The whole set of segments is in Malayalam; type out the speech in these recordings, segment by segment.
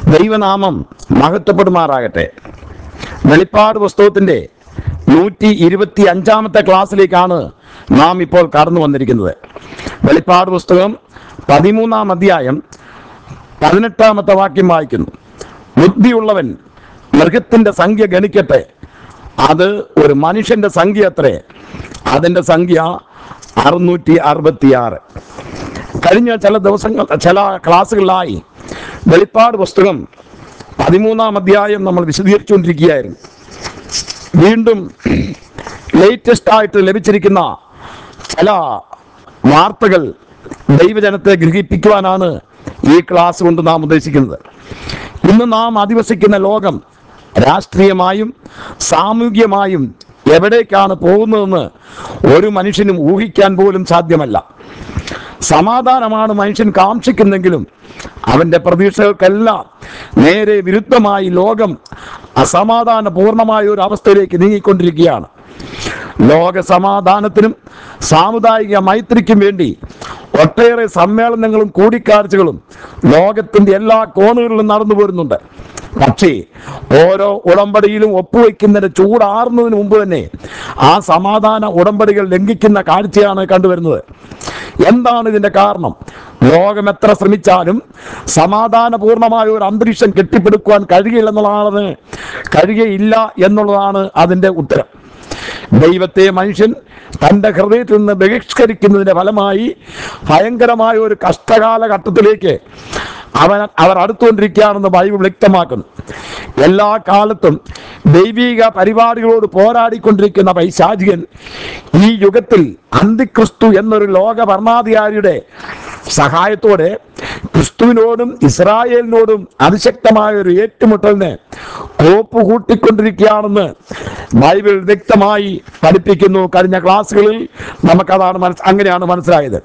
ദൈവനാമം മഹത്വപ്പെടുമാറാകട്ടെ വെളിപ്പാട് പുസ്തകത്തിന്റെ നൂറ്റി ഇരുപത്തി അഞ്ചാമത്തെ ക്ലാസ്സിലേക്കാണ് നാം ഇപ്പോൾ കടന്നു വന്നിരിക്കുന്നത് വെളിപ്പാട് പുസ്തകം പതിമൂന്നാം അധ്യായം പതിനെട്ടാമത്തെ വാക്യം വായിക്കുന്നു ബുദ്ധിയുള്ളവൻ മൃഗത്തിന്റെ സംഖ്യ ഗണിക്കട്ടെ അത് ഒരു മനുഷ്യന്റെ സംഖ്യ അത്രേ അതിന്റെ സംഖ്യ അറുന്നൂറ്റി അറുപത്തിയാറ് കഴിഞ്ഞ ചില ദിവസങ്ങൾ ചില ക്ലാസ്സുകളിലായി വെളിപ്പാട് പുസ്തകം പതിമൂന്നാം അധ്യായം നമ്മൾ വിശദീകരിച്ചുകൊണ്ടിരിക്കുകയായിരുന്നു വീണ്ടും ലേറ്റസ്റ്റ് ആയിട്ട് ലഭിച്ചിരിക്കുന്ന ചില വാർത്തകൾ ദൈവജനത്തെ ഗ്രഹിപ്പിക്കുവാനാണ് ഈ ക്ലാസ് കൊണ്ട് നാം ഉദ്ദേശിക്കുന്നത് ഇന്ന് നാം അധിവസിക്കുന്ന ലോകം രാഷ്ട്രീയമായും സാമൂഹികമായും എവിടേക്കാണ് പോകുന്നതെന്ന് ഒരു മനുഷ്യനും ഊഹിക്കാൻ പോലും സാധ്യമല്ല സമാധാനമാണ് മനുഷ്യൻ കാക്ഷിക്കുന്നെങ്കിലും അവന്റെ പ്രതീക്ഷകൾക്കെല്ലാം നേരെ വിരുദ്ധമായി ലോകം അസമാധാന പൂർണ്ണമായ ഒരു അവസ്ഥയിലേക്ക് നീങ്ങിക്കൊണ്ടിരിക്കുകയാണ് ലോക സമാധാനത്തിനും സാമുദായിക മൈത്രിക്കും വേണ്ടി ഒട്ടേറെ സമ്മേളനങ്ങളും കൂടിക്കാഴ്ചകളും ലോകത്തിന്റെ എല്ലാ കോണുകളിലും നടന്നു പോരുന്നുണ്ട് പക്ഷേ ഓരോ ഉടമ്പടിയിലും ഒപ്പുവെക്കുന്നതിന് ചൂടാറുന്നതിന് മുമ്പ് തന്നെ ആ സമാധാന ഉടമ്പടികൾ ലംഘിക്കുന്ന കാഴ്ചയാണ് കണ്ടുവരുന്നത് എന്താണ് ഇതിന്റെ കാരണം ലോകം എത്ര ശ്രമിച്ചാലും സമാധാനപൂർണമായ ഒരു അന്തരീക്ഷം കെട്ടിപ്പടുക്കുവാൻ കഴിയില്ലെന്നുള്ളതാണ് കഴിയുകയില്ല എന്നുള്ളതാണ് അതിന്റെ ഉത്തരം ദൈവത്തെ മനുഷ്യൻ തൻ്റെ ഹൃദയത്തിൽ നിന്ന് ബഹിഷ്കരിക്കുന്നതിന്റെ ഫലമായി ഭയങ്കരമായ ഒരു കഷ്ടകാലഘട്ടത്തിലേക്ക് അവൻ അവർ അടുത്തുകൊണ്ടിരിക്കുകയാണെന്ന് ബൈബിൾ വ്യക്തമാക്കുന്നു എല്ലാ കാലത്തും ദൈവിക പരിപാടികളോട് പോരാടിക്കൊണ്ടിരിക്കുന്ന പൈശാചികൻ ഈ യുഗത്തിൽ അന്തിക്രിസ്തു എന്നൊരു ലോക ഭരണാധികാരിയുടെ സഹായത്തോടെ ക്രിസ്തുവിനോടും ഇസ്രായേലിനോടും അതിശക്തമായ ഒരു ഏറ്റുമുട്ടലിന് കോപ്പ് കൂട്ടിക്കൊണ്ടിരിക്കുകയാണെന്ന് ബൈബിൾ വ്യക്തമായി പഠിപ്പിക്കുന്നു കഴിഞ്ഞ ക്ലാസ്സുകളിൽ നമുക്കതാണ് മനസ് അങ്ങനെയാണ് മനസ്സിലായത്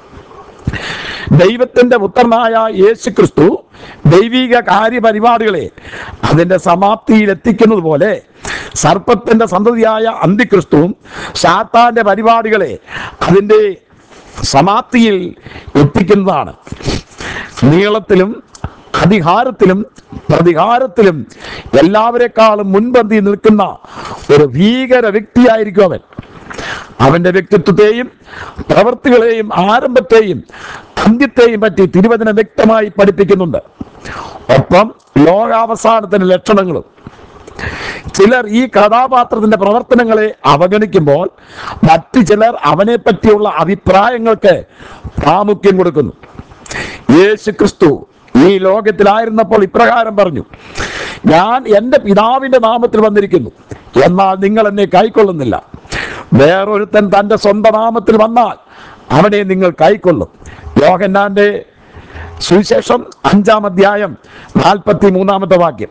ദൈവത്തിന്റെ പുത്രനായ യേശു ക്രിസ്തു ദൈവിക കാര്യപരിപാടികളെ അതിന്റെ സമാപ്തിയിൽ എത്തിക്കുന്നത് പോലെ സർപ്പത്തിന്റെ സന്തതിയായ അന്തിക്രിസ്തുവും സാത്താന്റെ പരിപാടികളെ അതിന്റെ സമാപ്തിയിൽ എത്തിക്കുന്നതാണ് നീളത്തിലും അധികാരത്തിലും പ്രതികാരത്തിലും എല്ലാവരെക്കാളും മുൻപന്തി നിൽക്കുന്ന ഒരു ഭീകര വ്യക്തിയായിരിക്കും അവൻ അവന്റെ വ്യക്തിത്വത്തെയും പ്രവൃത്തികളെയും ആരംഭത്തെയും അന്ത്യത്തെയും പറ്റി തിരുവചനം വ്യക്തമായി പഠിപ്പിക്കുന്നുണ്ട് ഒപ്പം ലോകാവസാനത്തിന്റെ ലക്ഷണങ്ങളും ചിലർ ഈ കഥാപാത്രത്തിന്റെ പ്രവർത്തനങ്ങളെ അവഗണിക്കുമ്പോൾ മറ്റു ചിലർ അവനെ പറ്റിയുള്ള അഭിപ്രായങ്ങൾക്ക് പ്രാമുഖ്യം കൊടുക്കുന്നു യേശു ക്രിസ്തു ഈ ലോകത്തിലായിരുന്നപ്പോൾ ഇപ്രകാരം പറഞ്ഞു ഞാൻ എൻ്റെ പിതാവിൻ്റെ നാമത്തിൽ വന്നിരിക്കുന്നു എന്നാൽ നിങ്ങൾ എന്നെ കൈക്കൊള്ളുന്നില്ല വേറൊരുത്തൻ തൻ്റെ സ്വന്തം നാമത്തിൽ വന്നാൽ അവനെ നിങ്ങൾ കൈക്കൊള്ളും യോഹന്നാന്റെ സുവിശേഷം അഞ്ചാം അധ്യായം നാൽപ്പത്തി മൂന്നാമത്തെ വാക്യം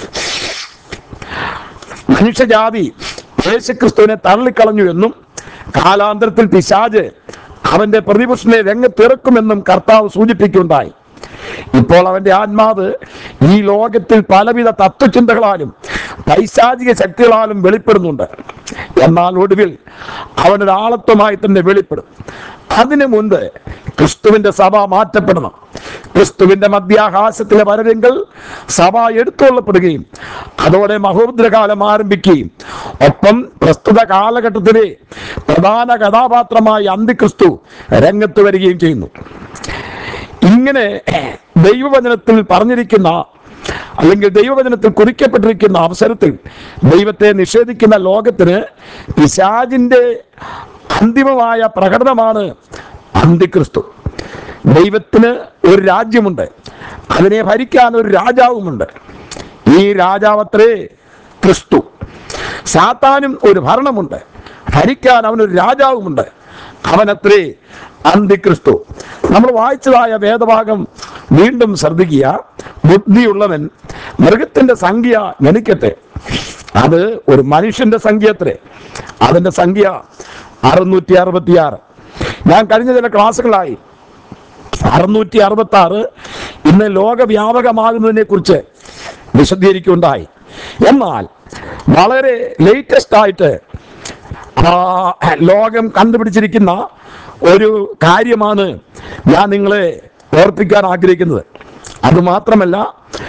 മനുഷ്യജാതി യേശുക്രിസ്തുവിനെ തള്ളിക്കളഞ്ഞു എന്നും കാലാന്തരത്തിൽ പിശാജ് അവന്റെ പ്രതിപുരുഷനെ രംഗത്തിറക്കുമെന്നും കർത്താവ് സൂചിപ്പിക്കുകയുണ്ടായി ഇപ്പോൾ അവന്റെ ആത്മാവ് ഈ ലോകത്തിൽ പലവിധ തത്വചിന്തകളാലും പൈശാചിക ശക്തികളാലും വെളിപ്പെടുന്നുണ്ട് എന്നാൽ ഒടുവിൽ അവനൊരു ആളത്വമായി തന്നെ വെളിപ്പെടും അതിനു മുൻപ് ക്രിസ്തുവിന്റെ സഭ മാറ്റപ്പെടണം ക്രിസ്തുവിന്റെ മധ്യാകാശത്തിലെ വരവെങ്കിൽ സഭ എടുത്തുകൊള്ളപ്പെടുകയും അതോടെ മഹോദ്രകാലം ആരംഭിക്കുകയും ഒപ്പം പ്രസ്തുത കാലഘട്ടത്തിലെ പ്രധാന കഥാപാത്രമായി അന്തിക്രിസ്തു രംഗത്ത് വരികയും ചെയ്യുന്നു ഇങ്ങനെ ദൈവവചനത്തിൽ പറഞ്ഞിരിക്കുന്ന അല്ലെങ്കിൽ ദൈവവചനത്തിൽ കുറിക്കപ്പെട്ടിരിക്കുന്ന അവസരത്തിൽ ദൈവത്തെ നിഷേധിക്കുന്ന ലോകത്തിന് പിശാജിന്റെ അന്തിമമായ പ്രകടനമാണ് അന്തിക്രിസ്തു ദൈവത്തിന് ഒരു രാജ്യമുണ്ട് അതിനെ ഭരിക്കാൻ ഒരു രാജാവുമുണ്ട് ഈ രാജാവത്രേ ക്രിസ്തു സാത്താനും ഒരു ഭരണമുണ്ട് ഭരിക്കാൻ അവനൊരു രാജാവുമുണ്ട് അവനത്രേ അന്തിക്രിസ്തു നമ്മൾ വായിച്ചതായ വേദഭാഗം വീണ്ടും ശ്രദ്ധിക്കുക ബുദ്ധിയുള്ളവൻ മൃഗത്തിന്റെ സംഖ്യ ഗണിക്കട്ടെ അത് ഒരു മനുഷ്യന്റെ സംഖ്യ അത്രേ അതിന്റെ സംഖ്യ അറുന്നൂറ്റി അറുപത്തിയാറ് ഞാൻ കഴിഞ്ഞ ചില ക്ലാസ്സുകളായി അറുന്നൂറ്റി അറുപത്തി ആറ് ഇന്ന് ലോകവ്യാപകമാകുന്നതിനെ കുറിച്ച് വിശദീകരിക്കുകയുണ്ടായി എന്നാൽ വളരെ ലേറ്റസ്റ്റ് ആയിട്ട് ആ, ലോകം കണ്ടുപിടിച്ചിരിക്കുന്ന ഒരു കാര്യമാണ് ഞാൻ നിങ്ങളെ ഓർപ്പിക്കാൻ ആഗ്രഹിക്കുന്നത് അതുമാത്രമല്ല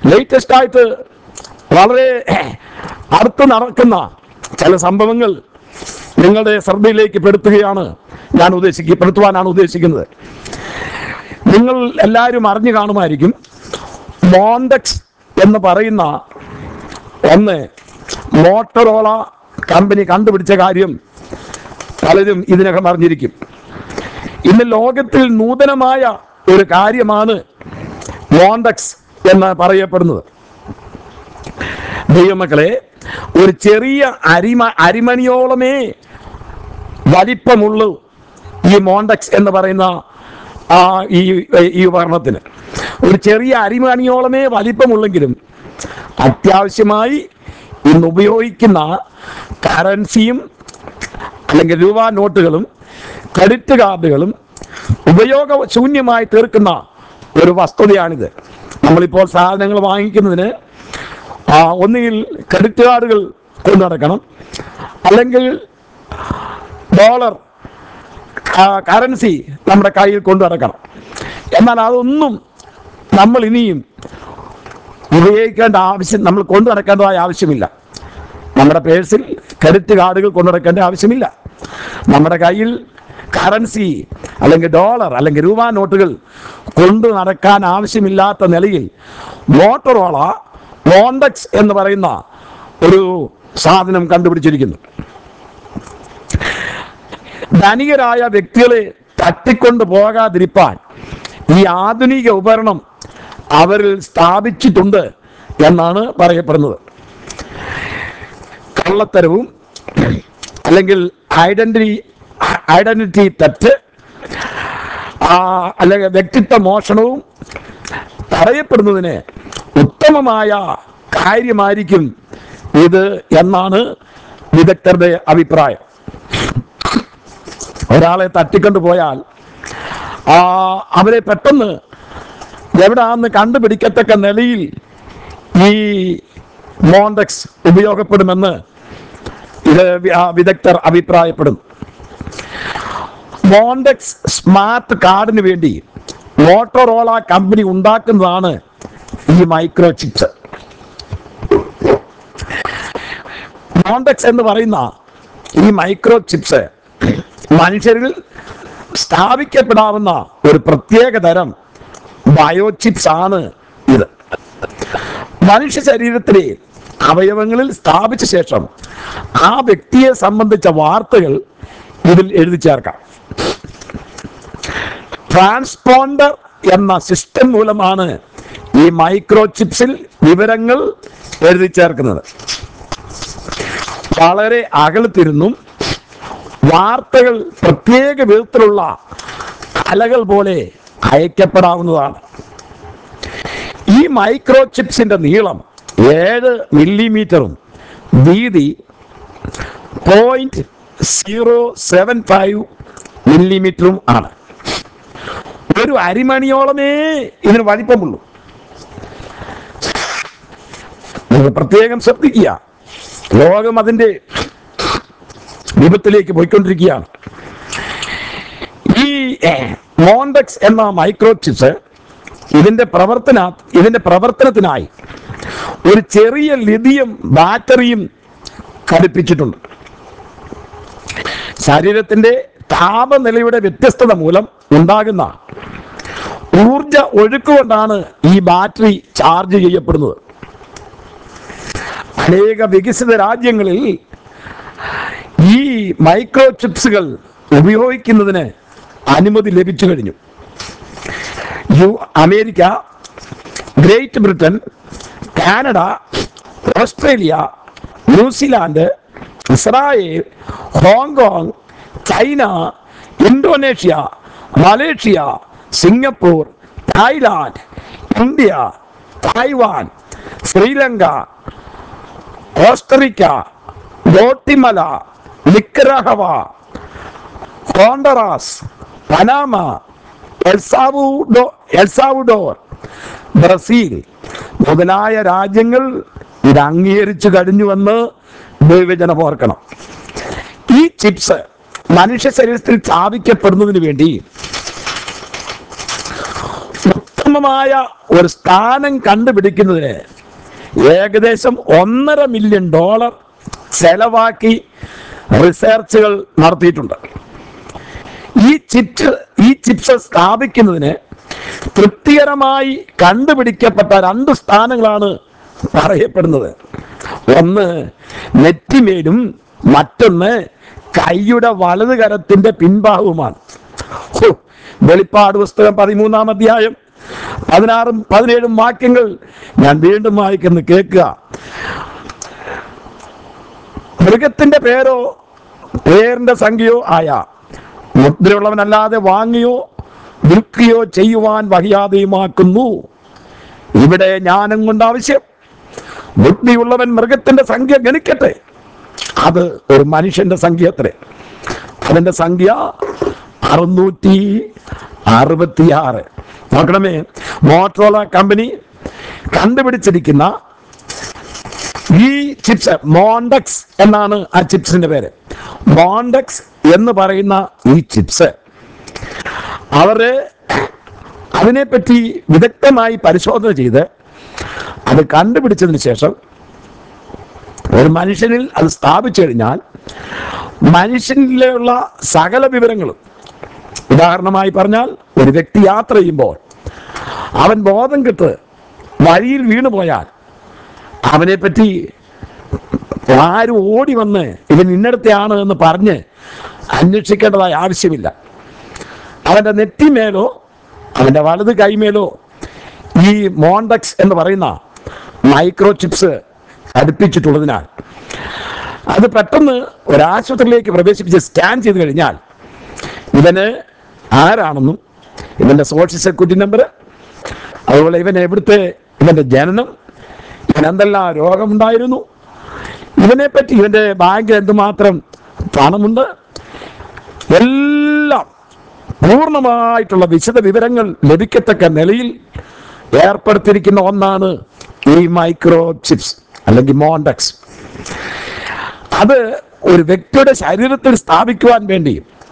ലേറ്റസ്റ്റ് ആയിട്ട് വളരെ അടുത്ത് നടക്കുന്ന ചില സംഭവങ്ങൾ നിങ്ങളുടെ ശ്രദ്ധയിലേക്ക് പെടുത്തുകയാണ് ഞാൻ ഉദ്ദേശിക്കുക പെടുത്തുവാനാണ് ഉദ്ദേശിക്കുന്നത് നിങ്ങൾ എല്ലാവരും അറിഞ്ഞു കാണുമായിരിക്കും മോണ്ടക്സ് എന്ന് പറയുന്ന ഒന്ന് മോട്ടറോള കമ്പനി കണ്ടുപിടിച്ച കാര്യം പലരും ഇതിനകം അറിഞ്ഞിരിക്കും ഇന്ന് ലോകത്തിൽ നൂതനമായ ഒരു കാര്യമാണ് മോണ്ടക്സ് എന്ന് പറയപ്പെടുന്നത് ദൈവമക്കളെ ഒരു ചെറിയ അരിമ അരിമണിയോളമേ വലിപ്പമുള്ളൂ ഈ മോണ്ടക്സ് എന്ന് പറയുന്ന ആ ഈ ഈ ഉപകരണത്തിന് ഒരു ചെറിയ അരിമണിയോളമേ വലിപ്പമുള്ളെങ്കിലും അത്യാവശ്യമായി ഇന്ന് ഉപയോഗിക്കുന്ന കറൻസിയും അല്ലെങ്കിൽ രൂപ നോട്ടുകളും ക്രെഡിറ്റ് കാർഡുകളും ഉപയോഗശൂന്യമായി തീർക്കുന്ന ഒരു വസ്തുതയാണിത് നമ്മളിപ്പോൾ സാധനങ്ങൾ വാങ്ങിക്കുന്നതിന് ആ, ഒന്നുകിൽ ക്രെഡിറ്റ് കാർഡുകൾ കൊണ്ടു നടക്കണം അല്ലെങ്കിൽ ഡോളർ കറൻസി നമ്മുടെ കയ്യിൽ കൊണ്ടു നടക്കണം എന്നാൽ അതൊന്നും നമ്മൾ ഇനിയും ഉപയോഗിക്കേണ്ട ആവശ്യം നമ്മൾ കൊണ്ടു നടക്കേണ്ടതായ ആവശ്യമില്ല നമ്മുടെ പേഴ്സിൽ ക്രെഡിറ്റ് കാർഡുകൾ കൊണ്ടു നടക്കേണ്ട ആവശ്യമില്ല നമ്മുടെ കയ്യിൽ കറൻസി അല്ലെങ്കിൽ ഡോളർ അല്ലെങ്കിൽ രൂപ നോട്ടുകൾ കൊണ്ടു നടക്കാൻ ആവശ്യമില്ലാത്ത നിലയിൽ മോട്ടറോള മോണ്ടക്സ് എന്ന് പറയുന്ന ഒരു സാധനം കണ്ടുപിടിച്ചിരിക്കുന്നു ധനികരായ വ്യക്തികളെ തട്ടിക്കൊണ്ട് പോകാതിരിപ്പാൻ ഈ ആധുനിക ഉപകരണം അവരിൽ സ്ഥാപിച്ചിട്ടുണ്ട് എന്നാണ് പറയപ്പെടുന്നത് കള്ളത്തരവും അല്ലെങ്കിൽ ഐഡന്റിറ്റി ഐഡന്റിറ്റി തെറ്റ് ആ, അല്ലെങ്കിൽ വ്യക്തിത്വ മോഷണവും തടയപ്പെടുന്നതിന് ഉത്തമമായ കാര്യമായിരിക്കും ഇത് എന്നാണ് വിദഗ്ധരുടെ അഭിപ്രായം ഒരാളെ തട്ടിക്കൊണ്ട് പോയാൽ ആ അവരെ പെട്ടെന്ന് എവിടാന്ന് കണ്ടുപിടിക്കത്തക്ക നിലയിൽ ഈ മോണ്ടക്സ് ഉപയോഗപ്പെടുമെന്ന് ഇത് വി- ആ വിദഗ്ധർ അഭിപ്രായപ്പെടുന്നു മോണ്ടക്സ് സ്മാർട്ട് കാർഡിന് വേണ്ടി മോട്ടോറോള കമ്പനി ഉണ്ടാക്കുന്നതാണ് ഈ മൈക്രോ ചിപ്സ് മോണ്ടക്സ് എന്ന് പറയുന്ന ഈ മൈക്രോ ചിപ്സ് മനുഷ്യരിൽ സ്ഥാപിക്കപ്പെടാവുന്ന ഒരു പ്രത്യേക തരം ബയോ ചിപ്സ് ആണ് ഇത് മനുഷ്യ ശരീരത്തിലെ അവയവങ്ങളിൽ സ്ഥാപിച്ച ശേഷം ആ വ്യക്തിയെ സംബന്ധിച്ച വാർത്തകൾ ഇതിൽ എഴുതി ചേർക്കാം ട്രാൻസ്പോണ്ടർ എന്ന സിസ്റ്റം മൂലമാണ് ഈ മൈക്രോ ചിപ്സിൽ വിവരങ്ങൾ എഴുതി ചേർക്കുന്നത് വളരെ അകലത്തിരുന്നും വാർത്തകൾ പ്രത്യേക വിധത്തിലുള്ള അലകൾ പോലെ അയക്കപ്പെടാവുന്നതാണ് ഈ മൈക്രോ ചിപ്സിന്റെ നീളം ഏഴ് മില്ലിമീറ്ററും വീതി പോയിന്റ് സീറോ സെവൻ ഫൈവ് മില്ലിമീറ്ററും ആണ് ഒരു അരിമണിയോളമേ ഇതിന് വലിപ്പമുള്ളൂ നിങ്ങൾ പ്രത്യേകം ശ്രദ്ധിക്കുക ലോകം അതിന്റെ വിപത്തിലേക്ക് പോയിക്കൊണ്ടിരിക്കുകയാണ് ഈ മോണ്ടക്സ് എന്ന മൈക്രോ ചിപ്സ് ഇതിന്റെ പ്രവർത്തന ഇതിന്റെ പ്രവർത്തനത്തിനായി ഒരു ചെറിയ ലിഥിയം ബാറ്ററിയും ഘടിപ്പിച്ചിട്ടുണ്ട് ശരീരത്തിന്റെ താപനിലയുടെ വ്യത്യസ്തത മൂലം ഉണ്ടാകുന്ന ഊർജ ഒഴുക്ക് കൊണ്ടാണ് ഈ ബാറ്ററി ചാർജ് ചെയ്യപ്പെടുന്നത് അനേക വികസിത രാജ്യങ്ങളിൽ ഈ മൈക്രോ ചിപ്സുകൾ ഉപയോഗിക്കുന്നതിന് അനുമതി ലഭിച്ചു കഴിഞ്ഞു U America Great Britain Canada Australia New Zealand Israel Hong Kong China Indonesia Malaysia Singapore Thailand India Taiwan Sri Lanka Costa Rica Guatemala Nicaragua Honduras Panama El Salvador El Salvador Brazil മുതലായ രാജ്യങ്ങൾ ഇത് അംഗീകരിച്ചു കഴിഞ്ഞുവെന്ന് വിവേചനം ഓർക്കണം ഈ ചിപ്സ് മനുഷ്യ ശരീരത്തിൽ സ്ഥാപിക്കപ്പെടുന്നതിന് വേണ്ടി ഉത്തമ സൂക്ഷ്മമായ ഒരു സ്ഥാനം കണ്ടുപിടിക്കുന്നതിന് ഏകദേശം ഒന്നര മില്യൺ ഡോളർ ചെലവാക്കി റിസർച്ചുകൾ നടത്തിയിട്ടുണ്ട് ഈ ചിപ്സ് ഈ ചിപ്സ് സ്ഥാപിക്കുന്നതിന് തൃപ്തികരമായി കണ്ടുപിടിക്കപ്പെട്ട രണ്ട് സ്ഥാനങ്ങളാണ് പറയപ്പെടുന്നത് ഒന്ന് നെറ്റിമേലും മറ്റൊന്ന് കൈയുടെ വലത് കരത്തിന്റെ പിൻഭാഗവുമാണ് ഹോ, വെളിപ്പാട് പുസ്തകം പതിമൂന്നാം അധ്യായം പതിനാറും പതിനേഴും വാക്യങ്ങൾ ഞാൻ വീണ്ടും വായിക്കുന്നു കേൾക്കുക മൃഗത്തിന്റെ പേരോ പേരിന്റെ സംഖ്യയോ ആയ മുദ്രയുള്ളവനല്ലാതെ വാങ്ങിയോ വിൽക്കുകയോ ചെയ്യുവാൻ വഹിയാതെയുമാക്കുന്നു ഇവിടെ ജ്ഞാനം കൊണ്ട് ആവശ്യം ബുദ്ധിയുള്ളവൻ മൃഗത്തിന്റെ സംഖ്യ ഗണിക്കട്ടെ അത് ഒരു മനുഷ്യന്റെ സംഖ്യ അത്രേ അതിന്റെ സംഖ്യ അറുന്നൂറ്റി അറുപത്തിയാറ് നോക്കണമേ മോട്ടോറോള കമ്പനി കണ്ടുപിടിച്ചിരിക്കുന്ന ഈ ചിപ്സ് മോണ്ടക്സ് എന്നാണ് ആ ചിപ്സിന്റെ പേര് മോണ്ടക്സ് എന്ന് പറയുന്ന ഈ ചിപ്സ് അവര് അതിനെപ്പറ്റി വിദഗ്ധമായി പരിശോധന ചെയ്ത് അത് കണ്ടുപിടിച്ചതിന് ശേഷം ഒരു മനുഷ്യനിൽ അത് സ്ഥാപിച്ചു കഴിഞ്ഞാൽ മനുഷ്യനിലുള്ള സകല വിവരങ്ങളും ഉദാഹരണമായി പറഞ്ഞാൽ ഒരു വ്യക്തി യാത്ര ചെയ്യുമ്പോൾ അവൻ ബോധം കെട്ട് വഴിയിൽ വീണു പോയാൽ അവനെ പറ്റി ആരും ഓടി വന്ന് ഇവൻ ഇന്നടത്തെയാണ് എന്ന് പറഞ്ഞ് അന്വേഷിക്കേണ്ടതായ ആവശ്യമില്ല അവന്റെ നെറ്റിമേലോ അവന്റെ വലത് കൈമേലോ ഈ മോണ്ടക്സ് എന്ന് പറയുന്ന മൈക്രോ ചിപ്സ് ഘടിപ്പിച്ചിട്ടുള്ളതിനാൽ അത് പെട്ടെന്ന് ഒരാശുപത്രിയിലേക്ക് പ്രവേശിപ്പിച്ച് സ്കാൻ ചെയ്ത് കഴിഞ്ഞാൽ ഇവന് ആരാണെന്നും ഇവന്റെ സോഷ്യൽ സെക്യൂരിറ്റി നമ്പർ അതുപോലെ ഇവൻ എവിടുത്തെ ഇവന്റെ ജനനം ഇവൻ എന്തെല്ലാം രോഗമുണ്ടായിരുന്നു ഇവനെ പറ്റി ഇവന്റെ ബാങ്കിൽ എന്തുമാത്രം പണമുണ്ട് എല്ലാം പൂർണ്ണമായിട്ടുള്ള വിശദ വിവരങ്ങൾ ലഭിക്കത്തക്ക നിലയിൽ ഏർപ്പെടുത്തിയിരിക്കുന്ന ഒന്നാണ് ഈ മൈക്രോ ചിപ്സ് അല്ലെങ്കിൽ മോണ്ടക്സ് അത് ഒരു വ്യക്തിയുടെ ശരീരത്തിൽ സ്ഥാപിക്കുവാൻ വേണ്ടി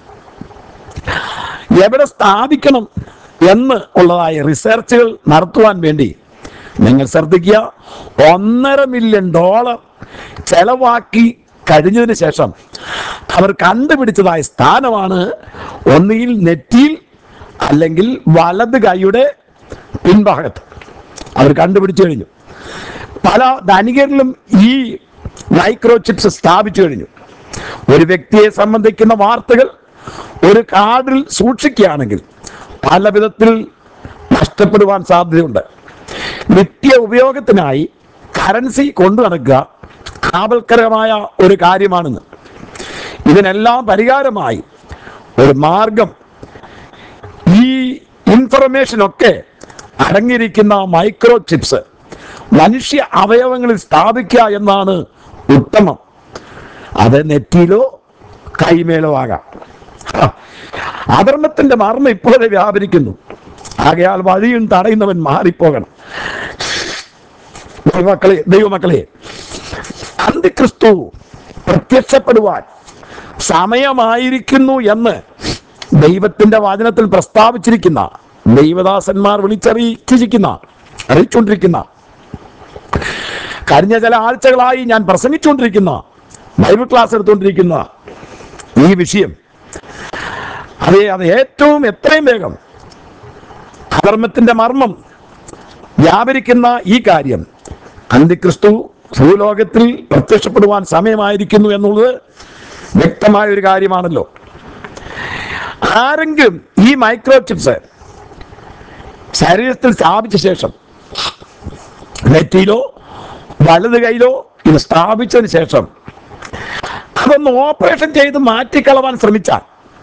എവിടെ സ്ഥാപിക്കണം എന്ന് ഉള്ളതായ റിസർച്ചുകൾ നടത്തുവാൻ വേണ്ടി നിങ്ങൾ ശ്രദ്ധിക്കുക ഒന്നര മില്യൺ ഡോളർ ചെലവാക്കി കഴിഞ്ഞതിന് ശേഷം അവർ കണ്ടുപിടിച്ചതായ സ്ഥാനമാണ് ഒന്നുകിൽ നെറ്റിയിൽ അല്ലെങ്കിൽ വലത് കൈയുടെ പിൻഭാഗത്ത് അവർ കണ്ടുപിടിച്ചു കഴിഞ്ഞു പല ധനികരിലും ഈ മൈക്രോ ചിപ്സ് സ്ഥാപിച്ചു കഴിഞ്ഞു ഒരു വ്യക്തിയെ സംബന്ധിക്കുന്ന വാർത്തകൾ ഒരു കാർഡിൽ സൂക്ഷിക്കുകയാണെങ്കിൽ പല വിധത്തിൽ നഷ്ടപ്പെടുവാൻ സാധ്യതയുണ്ട് നിത്യ ഉപയോഗത്തിനായി കറൻസി കൊണ്ടു നടക്കുക ആപൽക്കരമായ ഒരു കാര്യമാണെന്ന് ഇതിനെല്ലാം പരിഹാരമായി ഒരു മാർഗം ഈ ഇൻഫർമേഷൻ ഒക്കെ അടങ്ങിയിരിക്കുന്ന മൈക്രോ ചിപ്സ് മനുഷ്യ അവയവങ്ങളിൽ സ്ഥാപിക്കുക എന്നാണ് ഉത്തമം അത് നെറ്റിയിലോ കൈമേലോ ആകാം ഹ, അധർമ്മത്തിന്റെ മർമ്മം ഇപ്പോഴേ വ്യാപരിക്കുന്നു ആകയാൽ വഴിയും തടയുന്നവൻ മാറിപ്പോകണം ദൈവമക്കളെ ദൈവമക്കളെ അന്തിക്രിസ്തു പ്രത്യക്ഷപ്പെടുവാൻ സമയമായിരിക്കുന്നു എന്ന് ദൈവത്തിന്റെ വചനത്തിൽ പ്രസ്താവിച്ചിരിക്കുന്ന ദൈവദാസന്മാർ വിളിച്ചറിയിച്ചിരിക്കുന്ന അറിയിച്ചുകൊണ്ടിരിക്കുന്ന കഴിഞ്ഞ ചില ആഴ്ചകളായി ഞാൻ പ്രസംഗിച്ചുകൊണ്ടിരിക്കുന്ന ബൈബിൾ ക്ലാസ് എടുത്തുകൊണ്ടിരിക്കുന്ന ഈ വിഷയം അതെ അത് ഏറ്റവും എത്രയും വേഗം അധർമ്മത്തിന്റെ മർമ്മം വ്യാപരിക്കുന്ന ഈ കാര്യം അന്തിക്രിസ്തു ഭൂലോകത്തിൽ പ്രത്യക്ഷപ്പെടുവാൻ സമയമായിരിക്കുന്നു എന്നുള്ളത് വ്യക്തമായ ഒരു കാര്യമാണല്ലോ ആരെങ്കിലും ഈ മൈക്രോ ചിപ്സ് ശരീരത്തിൽ സ്ഥാപിച്ച ശേഷം നെറ്റിയിലോ വലത് കൈയിലോ ഇത് സ്ഥാപിച്ചതിന് ശേഷം അതൊന്ന് ഓപ്പറേഷൻ ചെയ്ത് മാറ്റിക്കളവാൻ ശ്രമിച്ചാൽ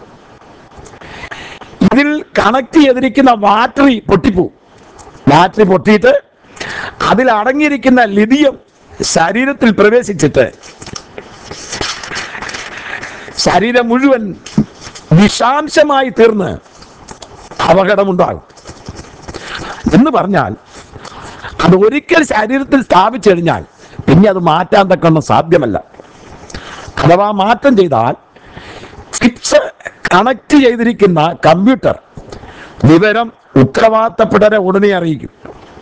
ഇതിൽ കണക്ട് ചെയ്തിരിക്കുന്ന ബാറ്ററി പൊട്ടിപ്പോവും ബാറ്ററി പൊട്ടിയിട്ട് അതിൽ അടങ്ങിയിരിക്കുന്ന ലിഥിയം ശരീരത്തിൽ പ്രവേശിച്ചിട്ട് ശരീരം മുഴുവൻ വിഷാംശമായി തീർന്ന് അപകടമുണ്ടാകും എന്ന് പറഞ്ഞാൽ അത് ഒരിക്കൽ ശരീരത്തിൽ സ്ഥാപിച്ചു കഴിഞ്ഞാൽ പിന്നെ അത് മാറ്റാൻ തക്കൊന്നും സാധ്യമല്ല അഥവാ മാറ്റം ചെയ്താൽ ചിപ്സ് കണക്ട് ചെയ്തിരിക്കുന്ന കമ്പ്യൂട്ടർ വിവരം ഉത്തരവാദിത്തപ്പെട്ടവരെ ഉടനെ അറിയിക്കും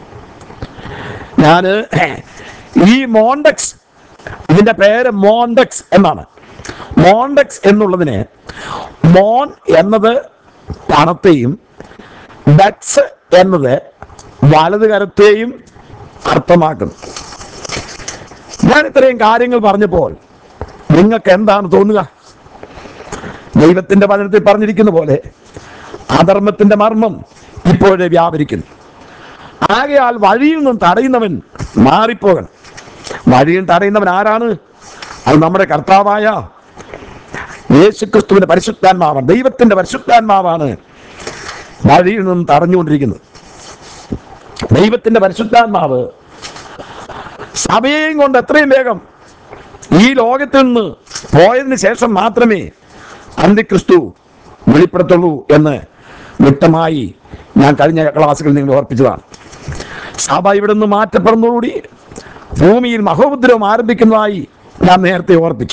ഞാൻ ഈ മോണ്ടക്സ് ഇതിന്റെ പേര് മോണ്ടക്സ് എന്നാണ് മോണ്ടക്സ് എന്നുള്ളതിന് മോൺ എന്നത് പണത്തെയും ഡക്സ് എന്നത് വലത് കരത്തെയും അർത്ഥമാക്കുന്നു ഞാൻ ഇത്രയും കാര്യങ്ങൾ പറഞ്ഞപ്പോൾ നിങ്ങൾക്ക് എന്താണ് തോന്നുക ദൈവത്തിന്റെ വചനത്തിൽ പറഞ്ഞിരിക്കുന്ന പോലെ അധർമ്മത്തിന്റെ മർമ്മം ഇപ്പോഴേ വ്യാപരിക്കുന്നു ആകയാൽ വഴിയിൽ നിന്നും തടയുന്നവൻ മാറിപ്പോകണം വഴിയിൽ തടയുന്നവൻ ആരാണ് അത് നമ്മുടെ കർത്താവായ യേശുക്രിസ്തുവിന്റെ പരിശുദ്ധാത്മാവാണ് ദൈവത്തിന്റെ പരിശുദ്ധാത്മാവാണ് വഴിയിൽ നിന്നും തടഞ്ഞുകൊണ്ടിരിക്കുന്നത് ദൈവത്തിന്റെ പരിശുദ്ധാത്മാവ് സഭയെയും കൊണ്ട് എത്രയും വേഗം ഈ ലോകത്തിൽ നിന്ന് പോയതിന് ശേഷം മാത്രമേ അന്തിക്രിസ്തു വെളിപ്പെടുത്തുള്ളൂ എന്ന് വ്യക്തമായി ഞാൻ കഴിഞ്ഞ ക്ലാസ്സുകളിൽ നിങ്ങൾ ഓർപ്പിച്ചതാണ് സഭ ഇവിടെ നിന്ന് മാറ്റപ്പെടുന്നതോടുകൂടി ഭൂമിയിൽ മഹോപദ്രവം ആരംഭിക്കുന്നതായി ഞാൻ നേരത്തെ ഓർപ്പിച്ചു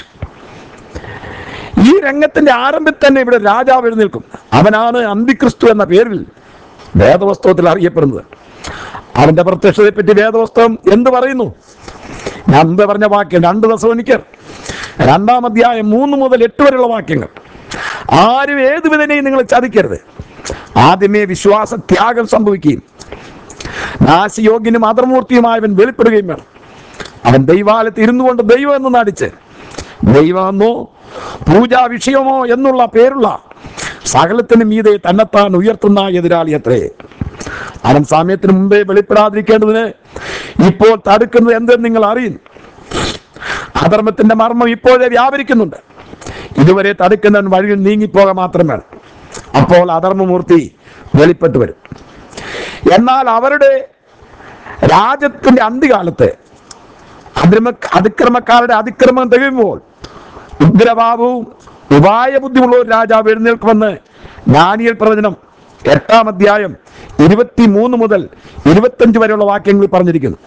ഈ രംഗത്തിന്റെ ആരംഭത്തിൽ തന്നെ ഇവിടെ രാജാവ് എഴുന്നേൽക്കും അവനാണ് അന്തിക്രിസ്തു എന്ന പേരിൽ വേദവസ്തവത്തിൽ അറിയപ്പെടുന്നത് അവന്റെ പ്രത്യക്ഷതയെ പറ്റി വേദവസ്തവം എന്ത് പറയുന്നു ഞാൻ എന്ത് പറഞ്ഞ വാക്യം രണ്ട് ദിവസം എനിക്ക് രണ്ടാം അധ്യായം മൂന്ന് മുതൽ എട്ട് വരെയുള്ള വാക്യങ്ങൾ ആരും ഏത് വിധനെയും നിങ്ങൾ ചതിക്കരുത് ആദ്യമേ വിശ്വാസ ത്യാഗം സംഭവിക്കുകയും നാശയോഗ്യനും അതർമൂർത്തിയുമായവൻ വെളിപ്പെടുകയും വേണം അവൻ ദൈവാലയത്തിൽ ഇരുന്നു കൊണ്ട് ദൈവം എന്ന് നടിച്ച് ദൈവമെന്നോ പൂജാ വിഷയമോ എന്നുള്ള പേരുള്ള സകലത്തിന് മീതെ തന്നെത്താൻ ഉയർത്തുന്ന എതിരാളി അത്രേ അവൻ സമയത്തിന് മുമ്പേ വെളിപ്പെടാതിരിക്കേണ്ടതിന് ഇപ്പോൾ തടുക്കുന്നത് എന്തെന്ന് നിങ്ങൾ അറിയുന്നു അധർമ്മത്തിന്റെ മർമ്മം ഇപ്പോഴേ വ്യാപരിക്കുന്നുണ്ട് ഇതുവരെ തടുക്കുന്നവൻ വഴിയിൽ നീങ്ങിപ്പോക മാത്രം വേണം അപ്പോൾ അധർമ്മമൂർത്തി വെളിപ്പെട്ടു വരും എന്നാൽ അവരുടെ രാജ്യത്തിന്റെ അന്ത്യകാലത്ത് അതിക്രമ അതിക്രമക്കാരുടെ അതിക്രമം തികയുമ്പോൾ ഉഗ്രഭാവവും ഉപായ ബുദ്ധിമുള്ള ഒരു രാജാവ് എഴുന്നേൽക്കുമെന്ന് ദാനിയൽ പ്രവചനം എട്ടാം അധ്യായം ഇരുപത്തി മൂന്ന് മുതൽ ഇരുപത്തഞ്ച് വരെയുള്ള വാക്യങ്ങളിൽ പറഞ്ഞിരിക്കുന്നു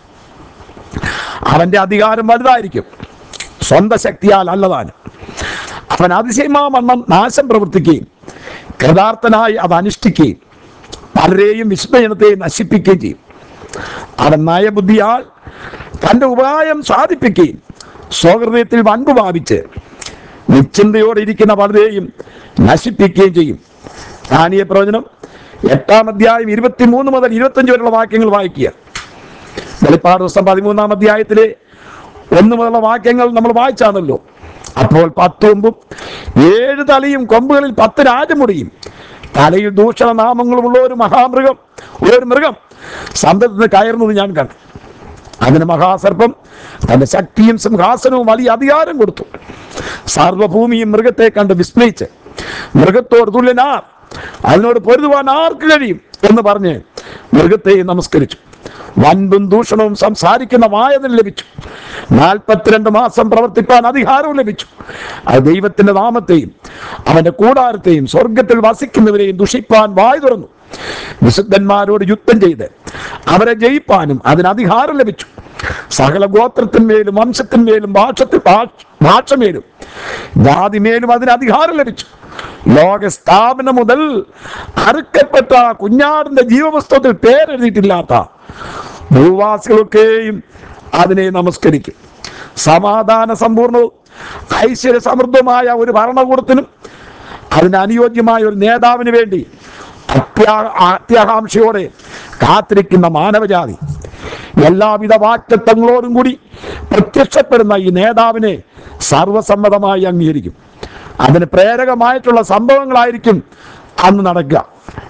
അവന്റെ അധികാരം വലുതായിരിക്കും സ്വന്തം ശക്തിയാൽ അല്ലതാനും അവൻ അതിശയമാവണ്ണം നാശം പ്രവർത്തിക്കുകയും കൃതാർത്ഥനായി അത് അനുഷ്ഠിക്കുകയും പലരെയും വിസ്മയനത്തെയും നശിപ്പിക്കുകയും ചെയ്യും അവൻ നയബുദ്ധിയാൽ തന്റെ ഉപായം സാധിപ്പിക്കുകയും സ്വഹൃദയത്തിൽ വൻപ് ഭാവിച്ച് നിശ്ചിന്തയോടെ ഇരിക്കുന്ന പലരെയും നശിപ്പിക്കുകയും ചെയ്യും ദാനിയ പ്രവചനം എട്ടാം അധ്യായം ഇരുപത്തിമൂന്ന് മുതൽ ഇരുപത്തഞ്ച് വരെയുള്ള വാക്യങ്ങൾ വായിക്കുക വെളിപ്പാട് ദിവസം പതിമൂന്നാം അധ്യായത്തിലെ ഒന്ന് മുതലുള്ള വാക്യങ്ങൾ നമ്മൾ വായിച്ചാണല്ലോ അപ്പോൾ പത്ത് കൊമ്പും ഏഴ് തലയും കൊമ്പുകളിൽ പത്ത് രാജമുടിയും തലയിൽ ദൂഷണ നാമങ്ങളുമുള്ള ഒരു മഹാമൃഗം ഒരു മൃഗം സന്തത്തിൽ നിന്ന് കയറുന്നത് ഞാൻ കണ്ടു അതിന് മഹാസർപ്പം തന്റെ ശക്തിയും സിംഹാസനവും വലിയ അധികാരം കൊടുത്തു സർവഭൂമിയും മൃഗത്തെ കണ്ട് വിസ്മയിച്ച് മൃഗത്തോട് തുല്യനാർ അതിനോട് പൊരുതുവാൻ ആർക്ക് കഴിയും എന്ന് പറഞ്ഞ് മൃഗത്തെ നമസ്കരിച്ചു വൻപും ദൂഷണവും സംസാരിക്കുന്ന വായന ലഭിച്ചു നാൽപ്പത്തിരണ്ട് മാസം പ്രവർത്തിപ്പാൻ അധികാരവും ലഭിച്ചു അത് ദൈവത്തിന്റെ നാമത്തെയും അവന്റെ കൂടാരത്തെയും സ്വർഗത്തിൽ വസിക്കുന്നവരെയും ദുഷിപ്പാൻ വായു തുറന്നു വിശുദ്ധന്മാരോട് യുദ്ധം ചെയ്ത് അവരെ ജയിപ്പാനും അതിന് അധികാരം ലഭിച്ചു സകല ഗോത്രത്തിന്മേലും വംശത്തിന്മേലും ഭാഷത്തിൽ ഭാഷമേലും ജാതിമേലും അതിന് അധികാരം ലഭിച്ചു ലോക സ്ഥാപനം മുതൽ അറുക്കപ്പെട്ട കുഞ്ഞാടിന്റെ ജീവപുസ്തകത്തിൽ പേരെഴുതിയിട്ടില്ലാത്ത ഭൂവാസികളൊക്കെയും അതിനെ നമസ്കരിക്കും സമാധാന സമ്പൂർണവും ഐശ്വര്യ സമൃദ്ധമായ ഒരു ഭരണകൂടത്തിനും അതിന് അനുയോജ്യമായ ഒരു നേതാവിന് വേണ്ടി അത്യാ അത്യാകാംക്ഷയോടെ കാത്തിരിക്കുന്ന മാനവജാതി എല്ലാവിധ വാറ്റത്വങ്ങളോടും കൂടി പ്രത്യക്ഷപ്പെടുന്ന ഈ നേതാവിനെ സർവസമ്മതമായി അംഗീകരിക്കും അതിന് പ്രേരകമായിട്ടുള്ള സംഭവങ്ങളായിരിക്കും അന്ന് നടക്കുക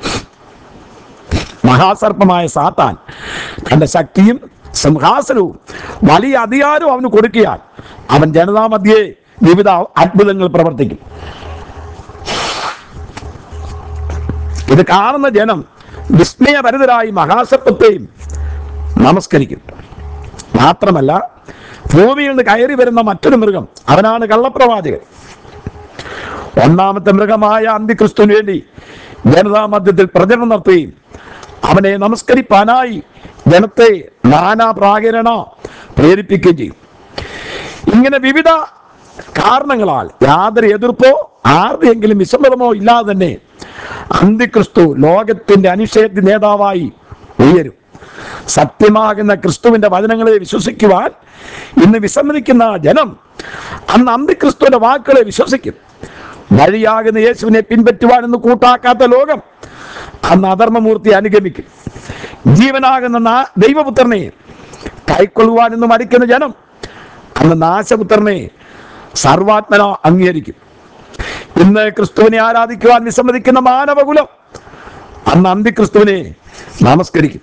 മഹാസർപ്പമായ സാത്താൻ തന്റെ ശക്തിയും സിംഹാസനവും വലിയ അധികാരവും അവന് കൊടുക്കിയാൽ അവൻ ജനതാമധ്യേ വിവിധ അത്ഭുതങ്ങൾ പ്രവർത്തിക്കും ഇത് കാണുന്ന ജനം വിസ്മയഭരിതരായി മഹാസർപ്പത്തെയും നമസ്കരിക്കും മാത്രമല്ല ഭൂമിയിൽ നിന്ന് കയറി വരുന്ന മറ്റൊരു മൃഗം അവനാണ് കള്ളപ്രവാചകൻ ഒന്നാമത്തെ മൃഗമായ അന്തിക്രിസ്തുവിന് വേണ്ടി ജനതാ മധ്യത്തിൽ പ്രചരണം നടത്തുകയും അവനെ നമസ്കരിപ്പാനായി ജനത്തെ നാനാ പ്രാകരണ പ്രേരിപ്പിക്കുകയും ചെയ്യും ഇങ്ങനെ വിവിധ കാരണങ്ങളാൽ യാതൊരു എതിർപ്പോ ആരുടെയെങ്കിലും വിസമ്മതമോ ഇല്ലാതെ തന്നെ അന്തിക്രിസ്തു ലോകത്തിന്റെ അനിഷേധ്യ നേതാവായി ഉയരും സത്യമാകുന്ന ക്രിസ്തുവിന്റെ വചനങ്ങളെ വിശ്വസിക്കുവാൻ ഇന്ന് വിസമ്മതിക്കുന്ന ജനം അന്ന് അന്തിക്രിസ്തുവിന്റെ വാക്കുകളെ വിശ്വസിക്കും വഴിയാകുന്ന യേശുവിനെ പിൻപറ്റുവാൻ എന്ന് കൂട്ടാക്കാത്ത ലോകം അന്ന് അധർമ്മമൂർത്തി അനുഗമിക്കും ജീവനാകുന്ന നാ- ദൈവപുത്രനെ കൈക്കൊള്ളുവാൻ എന്ന് മടിക്കുന്ന ജനം അന്ന് നാശപുത്രനെ സർവാത്മന അംഗീകരിക്കും ഇന്ന് ക്രിസ്തുവിനെ ആരാധിക്കുവാൻ വിസമ്മതിക്കുന്ന മാനവകുലം അന്ന് അന്തിക്രിസ്തുവിനെ നമസ്കരിക്കും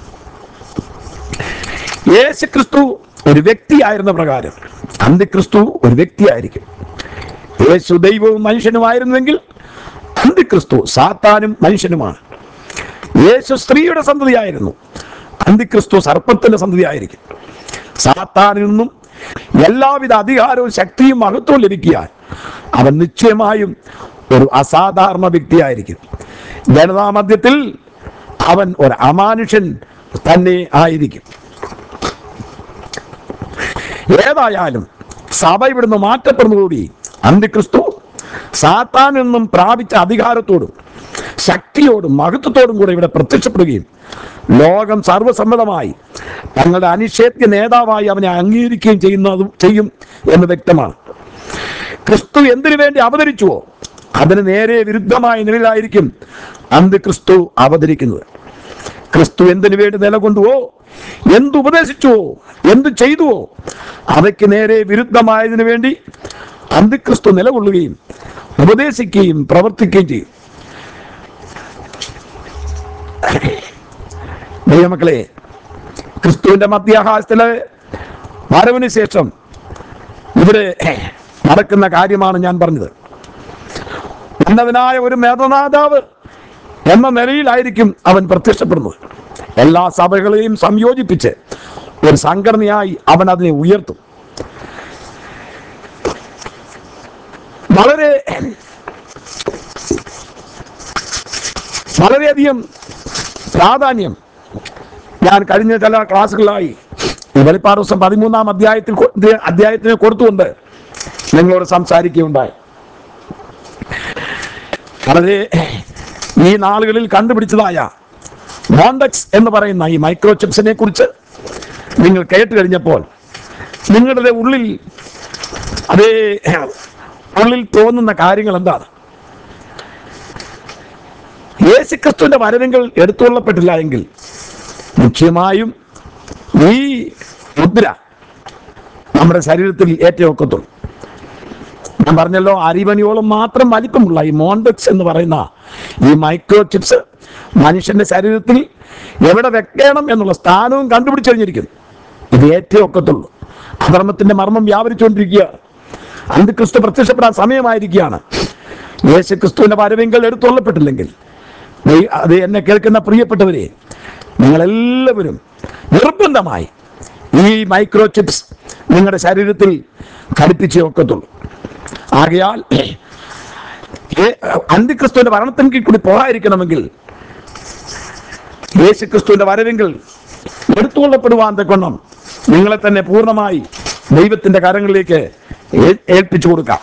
യേശു ക്രിസ്തു ഒരു വ്യക്തിയായിരുന്ന പ്രകാരം അന്തിക്രിസ്തു ഒരു വ്യക്തിയായിരിക്കും യേശു ദൈവവും മനുഷ്യനുമായിരുന്നുവെങ്കിൽ അന്തിക്രിസ്തു സാത്താനും മനുഷ്യനുമാണ് യേശു സ്ത്രീയുടെ സന്തതിയായിരുന്നു അന്തിക്രിസ്തു സർപ്പത്തിന്റെ സന്തതിയായിരിക്കും സാത്താനിൽ നിന്നും എല്ലാവിധ അധികാരവും ശക്തിയും മഹത്വവും ലഭിക്കാൻ അവൻ നിശ്ചയമായും ഒരു അസാധാരണ വ്യക്തിയായിരിക്കും ജനതാമധ്യത്തിൽ അവൻ ഒരു അമാനുഷ്യൻ തന്നെ ആയിരിക്കും ഏതായാലും സഭ ഇവിടുന്ന് മാറ്റപ്പെടുന്നതോടെ അന്തിക്രിസ്തു സാത്താനിൽ നിന്നും പ്രാപിച്ച അധികാരത്തോടും ശക്തിയോടും മഹത്വത്തോടും കൂടെ ഇവിടെ പ്രത്യക്ഷപ്പെടുകയും ലോകം സർവസമ്മതമായി തങ്ങളുടെ അനിഷേധ്യ നേതാവായി അവനെ അംഗീകരിക്കുകയും ചെയ്യുന്നതും ചെയ്യും എന്ന് വ്യക്തമാണ് ക്രിസ്തു എന്തിനു വേണ്ടി അവതരിച്ചുവോ അതിന് നേരെ വിരുദ്ധമായ നിലയിലായിരിക്കും അന്തിക്രിസ്തു അവതരിക്കുന്നത് ക്രിസ്തു എന്തിനു വേണ്ടി നിലകൊണ്ടുവോ എന്തുപദേശിച്ചുവോ എന്തു ചെയ്തുവോ അവയ്ക്ക് നേരെ വിരുദ്ധമായതിനു വേണ്ടി അന്തിക്രിസ്തു നിലകൊള്ളുകയും ഉപദേശിക്കുകയും പ്രവർത്തിക്കുകയും ചെയ്യും ദൈവമക്കളെ ക്രിസ്തുവിന്റെ മധ്യാഹാസത്തിലെ വരവിന് ശേഷം ഇവിടെ നടക്കുന്ന കാര്യമാണ് ഞാൻ പറഞ്ഞത് ഉന്നതനായ ഒരു മേധനാഥാവ് എന്ന നിലയിലായിരിക്കും അവൻ പ്രത്യക്ഷപ്പെടുന്നത് എല്ലാ സഭകളെയും സംയോജിപ്പിച്ച് ഒരു സംഘടനയായി അവൻ അതിനെ ഉയർത്തും വളരെ വളരെയധികം പ്രാധാന്യം ഞാൻ കഴിഞ്ഞ ചില ക്ലാസ്സുകളായി ഈ വെളിപ്പാട് ദിവസം പതിമൂന്നാം അധ്യായത്തിൽ കൊ- ഇത് അധ്യായത്തിന് കൊടുത്തുകൊണ്ട് നിങ്ങളോട് സംസാരിക്കുകയുണ്ടായി വളരെ ഈ നാളുകളിൽ കണ്ടുപിടിച്ചതായ മോണ്ടക്സ് എന്ന് പറയുന്ന ഈ മൈക്രോ ചിപ്സിനെ കുറിച്ച് നിങ്ങൾ കേട്ട് കഴിഞ്ഞപ്പോൾ നിങ്ങളുടെ ഉള്ളിൽ അതേ ഉള്ളിൽ തോന്നുന്ന കാര്യങ്ങൾ എന്താണ് യേശുക്രിസ്തുവിന്റെ വരവെങ്കിൽ എടുത്തുകൊള്ളപ്പെട്ടില്ല എങ്കിൽ നിശ്ചയമായും ഈ മുദ്ര നമ്മുടെ ശരീരത്തിൽ ഏറ്റൊക്കത്തുള്ളൂ ഞാൻ പറഞ്ഞല്ലോ അരിമണിയോളം മാത്രം വലിപ്പമുള്ള ഈ മോണ്ടക്സ് എന്ന് പറയുന്ന ഈ മൈക്രോ ചിപ്സ് മനുഷ്യന്റെ ശരീരത്തിൽ എവിടെ വെക്കണം എന്നുള്ള സ്ഥാനവും കണ്ടുപിടിച്ചു കഴിഞ്ഞിരിക്കുന്നു ഇത് ഏറ്റവും ഒക്കത്തുള്ളൂ അധർമ്മത്തിന്റെ മർമ്മം വ്യാപരിച്ചുകൊണ്ടിരിക്കുക അന്തിക്രിസ്തു പ്രത്യക്ഷപ്പെടാൻ സമയമായിരിക്കുകയാണ് യേശു ക്രിസ്തുവിന്റെ വരവെങ്കിൽ എടുത്തുകൊള്ളപ്പെട്ടില്ലെങ്കിൽ ദൈ- അത് എന്നെ കേൾക്കുന്ന പ്രിയപ്പെട്ടവരെ നിങ്ങളെല്ലാവരും നിർബന്ധമായി ഈ മൈക്രോ ചിപ്സ് നിങ്ങളുടെ ശരീരത്തിൽ ഘടിപ്പിച്ചേ ഒക്കത്തുള്ളൂ ആകയാൽ ഏ- അന്തിക്രിസ്തുവിന്റെ ഭരണത്തിന് കീഴിൽ കൂടി പോകാതിരിക്കണമെങ്കിൽ യേശു ക്രിസ്തുവിന്റെ വരവെങ്കിൽ എടുത്തുകൊള്ളപ്പെടുവാൻ തക്കൊണ്ണം നിങ്ങളെ തന്നെ പൂർണ്ണമായി ദൈവത്തിന്റെ കരങ്ങളിലേക്ക് ഏ- ഏൽപ്പിച്ചു കൊടുക്കാം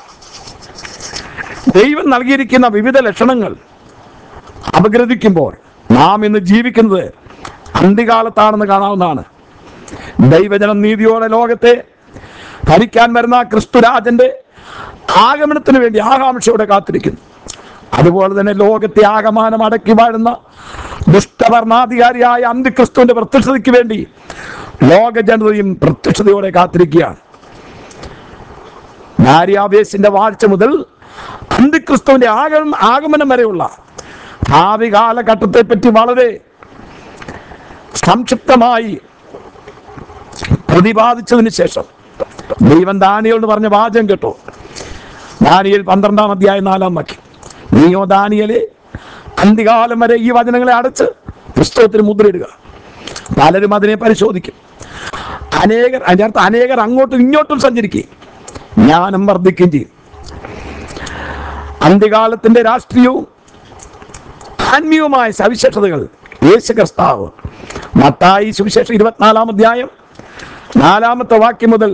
ദൈവം നൽകിയിരിക്കുന്ന വിവിധ ലക്ഷണങ്ങൾ അപഗ്രഥിക്കുമ്പോൾ നാം ഇന്ന് ജീവിക്കുന്നത് അന്ത്യകാലത്താണെന്ന് കാണാവുന്നതാണ് ദൈവജനം നീതിയോടെ ലോകത്തെ ഭരിക്കാൻ വരുന്ന ക്രിസ്തുരാജന്റെ ആഗമനത്തിന് വേണ്ടി ആകാംക്ഷയോടെ കാത്തിരിക്കുന്നു അതുപോലെ തന്നെ ലോകത്തെ ആകമാനം അടക്കി വാഴുന്ന ദുഷ്ടഭരണാധികാരിയായ അന്തിക്രിസ്തുവിന്റെ പ്രത്യക്ഷതയ്ക്ക് വേണ്ടി ലോക ജനതയും പ്രത്യക്ഷതയോടെ കാത്തിരിക്കുകയാണ് നാര്യാവേശിന്റെ വാഴ്ച മുതൽ അന്തിക്രിസ്തുവിന്റെ ആഗമ ആഗമനം വരെയുള്ള ഭാവി കാലഘട്ടത്തെ പറ്റി വളരെ സംക്ഷിപ്തമായി പ്രതിപാദിച്ചതിന് ശേഷം ദൈവം ദാനിയോട് പറഞ്ഞ വാചകം കേട്ടോ ദാനിയൽ പന്ത്രണ്ടാം അധ്യായം നാലാം വാക്യം നീയോ ദാനിയലെ അന്ത്യകാലം വരെ ഈ വചനങ്ങളെ അടച്ച് പുസ്തകത്തിന് മുദ്രയിടുക പലരും അതിനെ പരിശോധിക്കും അനേകർ അതിൻ്റെ അർത്ഥം അനേകർ അങ്ങോട്ടും ഇങ്ങോട്ടും സഞ്ചരിക്കുകയും ജ്ഞാനം വർദ്ധിക്കുകയും ചെയ്യും അന്ത്യകാലത്തിന്റെ രാഷ്ട്രീയവും ആത്മീയവുമായ സവിശേഷതകൾ യേശു ക്രിസ്താവ് മത്തായി സുവിശേഷം ഇരുപത്തിനാലാം അധ്യായം നാലാമത്തെ വാക്യം മുതൽ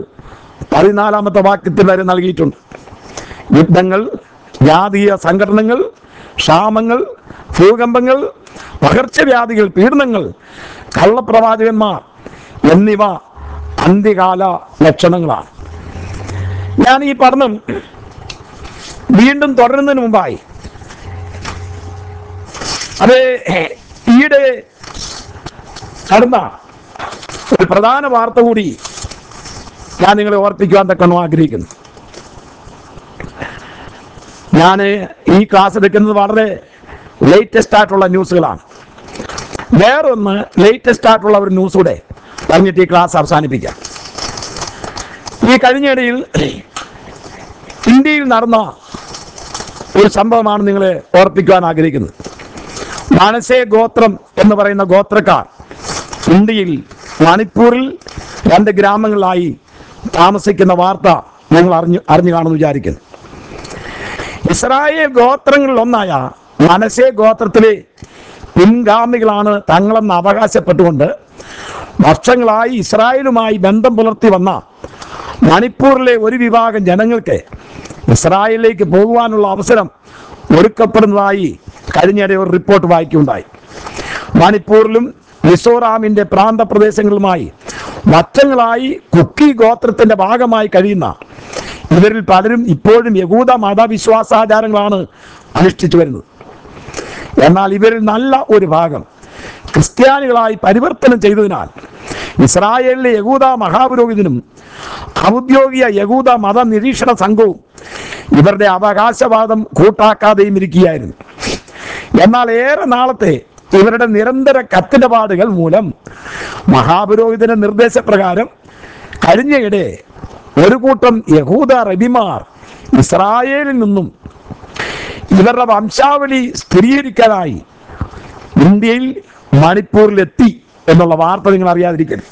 പതിനാലാമത്തെ വാക്യത്തിൽ വരെ നൽകിയിട്ടുണ്ട് യുദ്ധങ്ങൾ ജാതീയ സംഘടനകൾ ക്ഷാമങ്ങൾ ഭൂകമ്പങ്ങൾ പകർച്ചവ്യാധികൾ പീഡനങ്ങൾ കള്ളപ്രവാചകന്മാർ എന്നിവ അന്ത്യകാല ലക്ഷണങ്ങളാണ് ഞാൻ ഈ പഠനം വീണ്ടും തുടരുന്നതിന് മുമ്പായി അത് ഈയിടെ നടന്ന ഒരു പ്രധാന വാർത്ത കൂടി ഞാൻ നിങ്ങളെ ഓർപ്പിക്കുവാൻ തക്കണം ആഗ്രഹിക്കുന്നു ഞാൻ ഈ ക്ലാസ് എടുക്കുന്നത് വളരെ ലേറ്റസ്റ്റ് ആയിട്ടുള്ള ന്യൂസുകളാണ് വേറൊന്ന് ലേറ്റസ്റ്റ് ആയിട്ടുള്ള ഒരു ന്യൂസ് കൂടെ പറഞ്ഞിട്ട് ഈ ക്ലാസ് അവസാനിപ്പിക്കാം ഈ കഴിഞ്ഞിടയിൽ ഇന്ത്യയിൽ നടന്ന ഒരു സംഭവമാണ് നിങ്ങളെ ഓർപ്പിക്കുവാൻ ആഗ്രഹിക്കുന്നത് മാനസേ ഗോത്രം എന്ന് പറയുന്ന ഗോത്രക്കാർ ഇന്ത്യയിൽ മണിപ്പൂരിൽ രണ്ട് ഗ്രാമങ്ങളിലായി താമസിക്കുന്ന വാർത്ത നിങ്ങൾ അറിഞ്ഞു അറിഞ്ഞു കാണുമെന്ന് വിചാരിക്കുന്നു ഇസ്രായേൽ ഗോത്രങ്ങളിൽ ഒന്നായ മനസേ ഗോത്രത്തിലെ പിൻഗാമികളാണ് തങ്ങളെന്ന് അവകാശപ്പെട്ടുകൊണ്ട് വർഷങ്ങളായി ഇസ്രായേലുമായി ബന്ധം പുലർത്തി വന്ന മണിപ്പൂരിലെ ഒരു വിഭാഗം ജനങ്ങൾക്ക് ഇസ്രായേലിലേക്ക് പോകുവാനുള്ള അവസരം ഒരുക്കപ്പെടുന്നതായി കഴിഞ്ഞിടെ ഒരു റിപ്പോർട്ട് വായിക്കുകയുണ്ടായി മണിപ്പൂരിലും മിസോറാമിന്റെ പ്രാന്തപ്രദേശങ്ങളുമായി വർഷങ്ങളായി കുക്കി ഗോത്രത്തിന്റെ ഭാഗമായി കഴിയുന്ന ഇവരിൽ പലരും ഇപ്പോഴും യഹൂദ മതവിശ്വാസാചാരങ്ങളാണ് അനുഷ്ഠിച്ചു വരുന്നത് എന്നാൽ ഇവരിൽ നല്ല ഒരു ഭാഗം ക്രിസ്ത്യാനികളായി പരിവർത്തനം ചെയ്തതിനാൽ ഇസ്രായേലിലെ യഹൂദ മഹാപുരോഹിതനും ഔദ്യോഗിക യഹൂദ മത നിരീക്ഷണ സംഘവും ഇവരുടെ അവകാശവാദം കൂട്ടാക്കാതെയും ഇരിക്കുകയായിരുന്നു എന്നാൽ ഏറെ നാളത്തെ ഇവരുടെ നിരന്തര കത്തിടപാടുകൾ മൂലം മഹാപുരോഹിതന്റെ നിർദ്ദേശപ്രകാരം കഴിഞ്ഞയിടെ ഒരു കൂട്ടം യഹൂദ റബിമാർ ഇസ്രായേലിൽ നിന്നും ഇവരുടെ വംശാവലി സ്ഥിരീകരിക്കാനായി ഇന്ത്യയിൽ മണിപ്പൂരിലെത്തി എന്നുള്ള വാർത്ത നിങ്ങൾ അറിയാതിരിക്കരുത്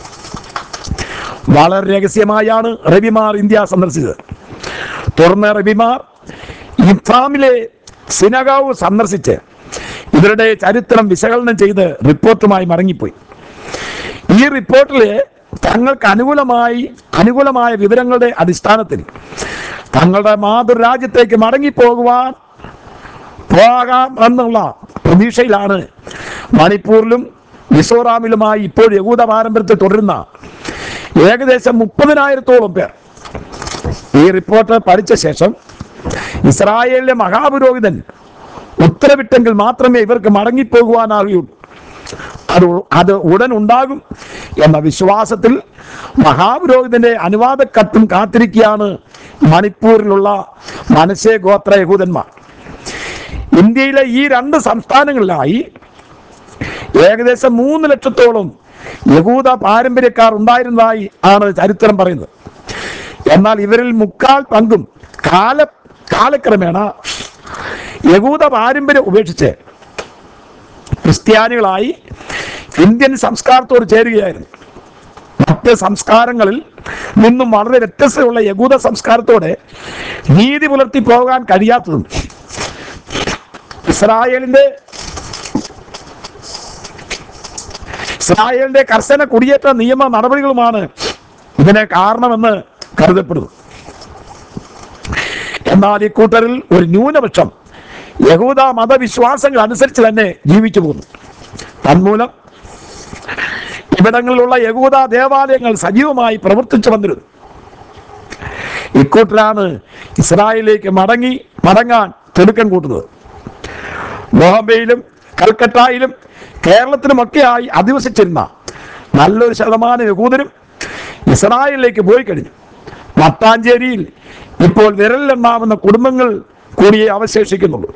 വളരെ രഹസ്യമായാണ് റബിമാർ ഇന്ത്യ സന്ദർശിച്ചത് തുടർന്ന് റബിമാർ ഇഫാമിലെ സിനഗാവ് സന്ദർശിച്ച് ഇവരുടെ ചരിത്രം വിശകലനം ചെയ്ത് റിപ്പോർട്ടുമായി മടങ്ങിപ്പോയി ഈ റിപ്പോർട്ടിൽ തങ്ങൾക്ക് അനുകൂലമായി അനുകൂലമായ വിവരങ്ങളുടെ അടിസ്ഥാനത്തിൽ തങ്ങളുടെ മാതൃരാജ്യത്തേക്ക് മടങ്ങിപ്പോകുവാൻ പോകാം എന്നുള്ള പ്രതീക്ഷയിലാണ് മണിപ്പൂരിലും മിസോറാമിലുമായി ഇപ്പോൾ യഹൂദ പാരമ്പര്യത്തിൽ തുടരുന്ന ഏകദേശം മുപ്പതിനായിരത്തോളം പേർ ഈ റിപ്പോർട്ട് പഠിച്ച ശേഷം ഇസ്രായേലിലെ മഹാപുരോഹിതൻ ഉത്തരവിട്ടെങ്കിൽ മാത്രമേ ഇവർക്ക് മടങ്ങിപ്പോകുവാനാകുകയുള്ളൂ അത് ഉ- അത് ഉടൻ ഉണ്ടാകും എന്ന വിശ്വാസത്തിൽ മഹാപുരോഹിതന്റെ അനുവാദ കത്തും കാത്തിരിക്കുകയാണ് മണിപ്പൂരിലുള്ള മനസ്സേ ഗോത്ര യഹൂദന്മാർ ഇന്ത്യയിലെ ഈ രണ്ട് സംസ്ഥാനങ്ങളിലായി ഏകദേശം മൂന്ന് ലക്ഷത്തോളം യഹൂദ പാരമ്പര്യക്കാർ ഉണ്ടായിരുന്നതായി ആണ് ചരിത്രം പറയുന്നത് എന്നാൽ ഇവരിൽ മുക്കാൽ പങ്കും കാല കാലക്രമേണ യഹൂദ പാരമ്പര്യം ഉപേക്ഷിച്ച് ക്രിസ്ത്യാനികളായി ഇന്ത്യൻ സംസ്കാരത്തോട് ചേരുകയായിരുന്നു മറ്റ് സംസ്കാരങ്ങളിൽ നിന്നും വളരെ വ്യത്യസ്തമുള്ള യഹൂദ സംസ്കാരത്തോടെ നീതി പുലർത്തി പോകാൻ കഴിയാത്തതും ഇസ്രായേലിന്റെ ഇസ്രായേലിന്റെ കർശന കുടിയേറ്റ നിയമ നടപടികളുമാണ് ഇതിന് കാരണമെന്ന് കരുതപ്പെടുന്നു എന്നാൽ ഇക്കൂട്ടരിൽ ഒരു ന്യൂനപക്ഷം യഹൂദ മതവിശ്വാസങ്ങൾ അനുസരിച്ച് തന്നെ ജീവിച്ചു പോകുന്നു തന്മൂലം ഇവിടങ്ങളിലുള്ള യഹൂദ ദേവാലയങ്ങൾ സജീവമായി പ്രവർത്തിച്ചു വന്നിരുന്നു ഇക്കൂട്ടരാണ് ഇസ്രായേലിലേക്ക് മടങ്ങി മടങ്ങാൻ തിടുക്കം കൂട്ടുന്നത് ബോംബെയിലും കൽക്കട്ടയിലും കേരളത്തിലുമൊക്കെയായി അധിവസിച്ചിരുന്ന നല്ലൊരു ശതമാനം യഹൂദരും ഇസ്രായേലിലേക്ക് പോയി കഴിഞ്ഞു മട്ടാഞ്ചേരിയിൽ ഇപ്പോൾ വിരലിലെണ്ണാവുന്ന കുടുംബങ്ങൾ കൂടിയേ അവശേഷിക്കുന്നുള്ളൂ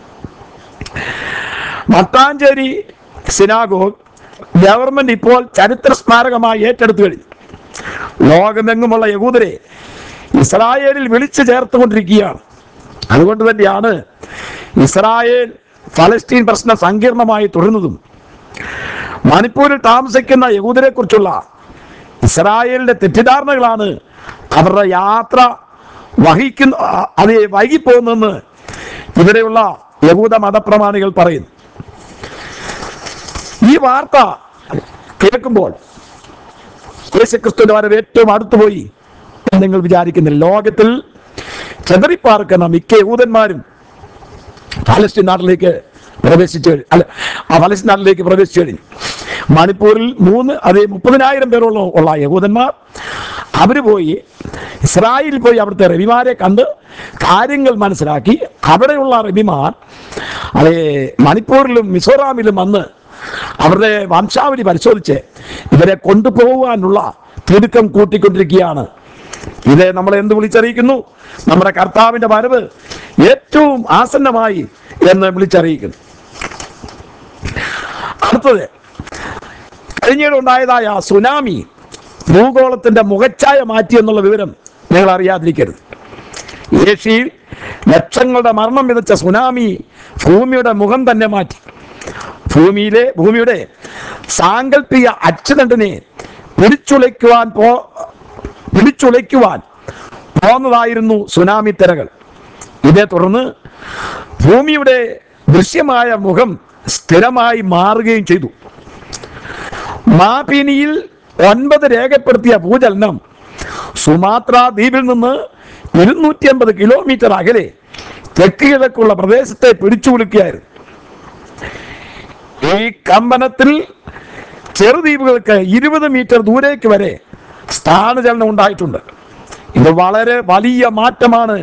മട്ടാഞ്ചേരി സിനാഗോഗ് ഗവൺമെന്റ് ഇപ്പോൾ ചരിത്ര സ്മാരകമായി ഏറ്റെടുത്തു കഴിഞ്ഞു ലോകമെങ്ങുമുള്ള യഹൂദരെ ഇസ്രായേലിൽ വിളിച്ചു ചേർത്തുകൊണ്ടിരിക്കുകയാണ് അതുകൊണ്ട് തന്നെയാണ് ഇസ്രായേൽ ഫലസ്തീൻ പ്രശ്നം സങ്കീർണമായി തുടരുന്നതും മണിപ്പൂരിൽ താമസിക്കുന്ന യഹൂദരെ കുറിച്ചുള്ള ഇസ്രായേലിന്റെ തെറ്റിദ്ധാരണകളാണ് അവരുടെ യാത്ര വഹിക്കുന്ന ആ- അത് വൈകിപ്പോകുന്നെന്ന് ഇവിടെയുള്ള യഹൂദ മതപ്രമാണികൾ പറയുന്നു ഈ വാർത്ത കേൾക്കുമ്പോൾ യേശുക്രിസ്തുവിന്റെ വരവ് ഏറ്റവും അടുത്തുപോയി എന്ന് നിങ്ങൾ വിചാരിക്കുന്നില്ല ലോകത്തിൽ ചെതറിപ്പാർക്കുന്ന മിക്ക യഹൂദന്മാരും പാലസ്തീൻ നാട്ടിലേക്ക് പ്രവേശിച്ചു കഴിഞ്ഞു അല്ല ആ പലസ്തീൻ നാട്ടിലേക്ക് പ്രവേശിച്ചു കഴിഞ്ഞു മണിപ്പൂരിൽ മൂന്ന് അതേ മുപ്പതിനായിരം പേരോളം ഉള്ള യഹൂദന്മാർ അവർ പോയി ഇസ്രായേലിൽ പോയി അവിടുത്തെ റബിമാരെ കണ്ട് കാര്യങ്ങൾ മനസ്സിലാക്കി അവിടെയുള്ള റബിമാർ അതേ മണിപ്പൂരിലും മിസോറാമിലും വന്ന് അവരുടെ വംശാവലി പരിശോധിച്ച് ഇവരെ കൊണ്ടുപോകാനുള്ള തിടുക്കം കൂട്ടിക്കൊണ്ടിരിക്കുകയാണ് ഇത് നമ്മളെ എന്ത് വിളിച്ചറിയിക്കുന്നു നമ്മുടെ കർത്താവിന്റെ വരവ് ഏറ്റവും ആസന്നമായി എന്ന് വിളിച്ചറിയിക്കുന്നു അടുത്തത് കഴിഞ്ഞിടെ ഉണ്ടായതായ സുനാമി ഭൂഗോളത്തിന്റെ മുഖച്ഛായ മാറ്റി എന്നുള്ള വിവരം നിങ്ങൾ അറിയാതിരിക്കരുത് ഏഷ്യയിൽ ലക്ഷങ്ങളുടെ മരണം വിതച്ച സുനാമി ഭൂമിയുടെ മുഖം തന്നെ മാറ്റി ഭൂമിയിലെ ഭൂമിയുടെ സാങ്കല്പിക അച്ചുതണ്ടിനെ പിടിച്ചുലയ്ക്കുവാൻ പോ പിടിച്ചുലയ്ക്കുവാൻ പോന്നതായിരുന്നു സുനാമി തിരകൾ ഇതേ തുടർന്ന് ഭൂമിയുടെ ദൃശ്യമായ മുഖം സ്ഥിരമായി മാറുകയും ചെയ്തു മാപിനിയിൽ ഒൻപത് രേഖപ്പെടുത്തിയ ഭൂചലനം സുമാത്ര ദ്വീപിൽ നിന്ന് ഇരുന്നൂറ്റി അമ്പത് കിലോമീറ്റർ അകലെ തെക്ക് കിഴക്കുള്ള പ്രദേശത്തെ പിടിച്ചുകുലുക്കിയായിരുന്നു ഈ കമ്പനത്തിൽ ചെറുദ്വീപുകൾക്ക് ഇരുപത് മീറ്റർ ദൂരേക്ക് വരെ സ്ഥാനചലനം ഉണ്ടായിട്ടുണ്ട് ഇത് വളരെ വലിയ മാറ്റമാണ്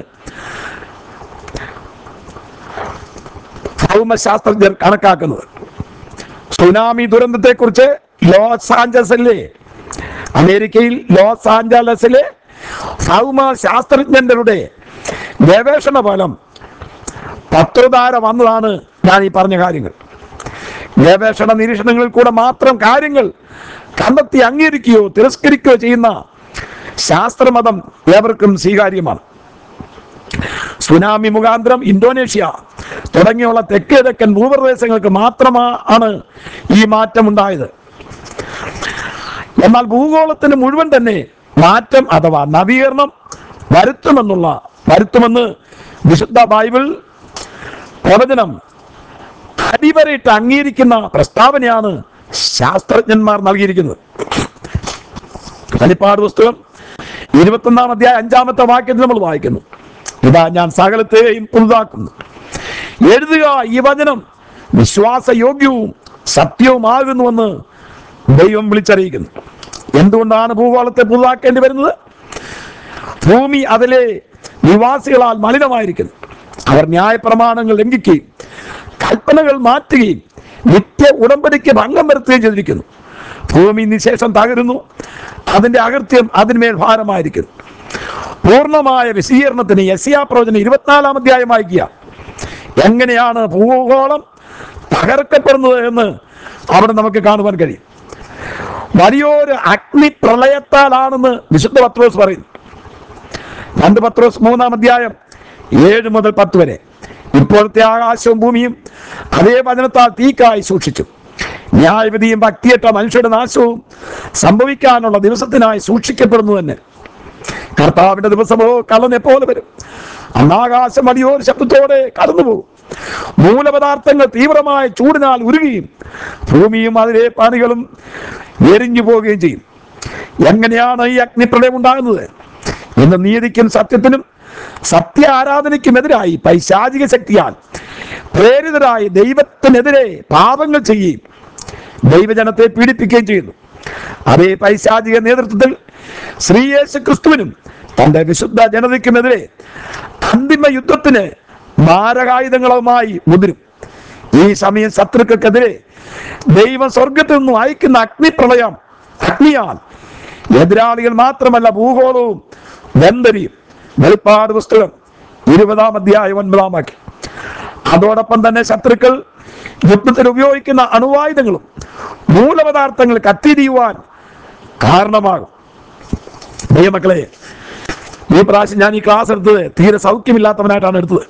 ഭൗമശാസ്ത്രജ്ഞർ കണക്കാക്കുന്നത് സുനാമി ദുരന്തത്തെക്കുറിച്ച് ലോസ് ആഞ്ചലസിലെ അമേരിക്കയിൽ ലോസ് ആഞ്ചലസിലെ ഭൗമ ശാസ്ത്രജ്ഞരുടെ ഗവേഷണ ഫലം പത്രധാര വന്നതാണ് ഞാൻ ഈ പറഞ്ഞ കാര്യങ്ങൾ ഗവേഷണ നിരീക്ഷണങ്ങളിൽ കൂടെ മാത്രം കാര്യങ്ങൾ കണ്ടെത്തി അംഗീകരിക്കുകയോ തിരസ്കരിക്കുകയോ ചെയ്യുന്ന ശാസ്ത്രമതം ഏവർക്കും സ്വീകാര്യമാണ് സുനാമി മുഖാന്തരം ഇന്തോനേഷ്യ തുടങ്ങിയുള്ള തെക്ക് കിഴക്കൻ ഭൂപ്രദേശങ്ങൾക്ക് മാത്രമാണ് ഈ മാറ്റം ഉണ്ടായത് എന്നാൽ ഭൂഗോളത്തിന് മുഴുവൻ തന്നെ മാറ്റം അഥവാ നവീകരണം വരുത്തുമെന്നുള്ള വരുത്തുമെന്ന് വിശുദ്ധ ബൈബിൾ പ്രവചനം അടിവരയിട്ട് അംഗീകരിക്കുന്ന പ്രസ്താവനയാണ് ശാസ്ത്രജ്ഞന്മാർ നൽകിയിരിക്കുന്നത് വെളിപ്പാട് പുസ്തകം ഇരുപത്തൊന്നാം അധ്യായ അഞ്ചാമത്തെ വാക്യത്തിൽ നമ്മൾ വായിക്കുന്നു ഇതാ ഞാൻ സകലത്തെയും പുതുതാക്കുന്നു എഴുതുക ഈ വചനം വിശ്വാസയോഗ്യവും സത്യവുമാകുന്നുവെന്ന് ദൈവം വിളിച്ചറിയിക്കുന്നു എന്തുകൊണ്ടാണ് ഭൂഗോളത്തെ പുതുതാക്കേണ്ടി വരുന്നത് ഭൂമി അതിലെ നിവാസികളാൽ മലിനമായിരിക്കുന്നു അവർ ന്യായപ്രമാണങ്ങൾ ലംഘിക്കുകയും കൽപ്പനകൾ മാറ്റുകയും നിത്യ ഉടമ്പടിക്ക് ഭംഗം വരുത്തുകയും ചെയ്തിരിക്കുന്നു ഭൂമി നിശേഷം തകരുന്നു അതിന്റെ അകൃത്യം അതിന്മേൽ ഭാരമായിരിക്കുന്നു പൂർണ്ണമായ വിശദീകരണത്തിന് യസിയാ പ്രവചനം ഇരുപത്തിനാലാം അധ്യായം വായിക്കുക എങ്ങനെയാണ് ഭൂഗോളം തകർക്കപ്പെടുന്നത് എന്ന് അവിടെ നമുക്ക് കാണുവാൻ കഴിയും വലിയൊരു അഗ്നി പ്രളയത്താലാണെന്ന് വിശുദ്ധ പത്രോസ് പറയുന്നു രണ്ട് പത്രോസ് മൂന്നാം അധ്യായം ഏഴ് മുതൽ പത്ത് വരെ ഇപ്പോഴത്തെ ആകാശവും ഭൂമിയും അതേ വചനത്താൽ തീക്കായി സൂക്ഷിച്ചു ന്യായവിധിയും ഭക്തിയറ്റ മനുഷ്യരുടെ നാശവും സംഭവിക്കാനുള്ള ദിവസത്തിനായി സൂക്ഷിക്കപ്പെടുന്നു തന്നെ കർത്താവിന്റെ ദിവസമോ കള്ളനെ പോലെ വരും അന്നാകാശം വലിയൊരു ശബ്ദത്തോടെ കടന്നുപോകും മൂലപദാർത്ഥങ്ങൾ തീവ്രമായ ചൂടിനാൽ ഉരുകുകയും ഭൂമിയും അതിലെ പാനികളും എരിഞ്ഞു പോവുകയും ചെയ്യും എങ്ങനെയാണ് ഈ അഗ്നിപ്രളയം ഉണ്ടാകുന്നത് ഇന്ന് നീതിക്കും സത്യത്തിനും സത്യ ആരാധനയ്ക്കുമെതിരായി പൈശാചിക ശക്തിയാൽ പ്രേരിതരായി ദൈവത്തിനെതിരെ പാപങ്ങൾ ചെയ്യുകയും ദൈവജനത്തെ പീഡിപ്പിക്കുകയും ചെയ്യുന്നു അതേ പൈശാചിക നേതൃത്വത്തിൽ ശ്രീയേശു ക്രിസ്തുവിനും തന്റെ വിശുദ്ധ ജനതയ്ക്കുമെതിരെ അന്തിമ യുദ്ധത്തിന് മാരകായുധങ്ങളുമായി മുതിരും ഈ സമയം ശത്രുക്കൾക്കെതിരെ ദൈവം സ്വർഗത്തിൽ നിന്നും അയക്കുന്ന അഗ്നിപ്രളയം അഗ്നിയാൽ എതിരാളികൾ മാത്രമല്ല ഭൂഗോളവും വെന്തരിയും വെളിപ്പാട് പുസ്തകം ഇരുപതാം അധ്യായം ഒൻപതാം വാക്യം അതോടൊപ്പം തന്നെ ശത്രുക്കൾ യുദ്ധത്തിൽ ഉപയോഗിക്കുന്ന അണുവായുധങ്ങളും മൂലപദാർത്ഥങ്ങൾ കത്തിരിയുവാൻ കാരണമാകും ദൈവമക്കളെ ഈ പ്രാവശ്യം ഞാൻ ഈ ക്ലാസ് എടുത്തത് തീരെ സൗഖ്യമില്ലാത്തവനായിട്ടാണ് എടുത്തത്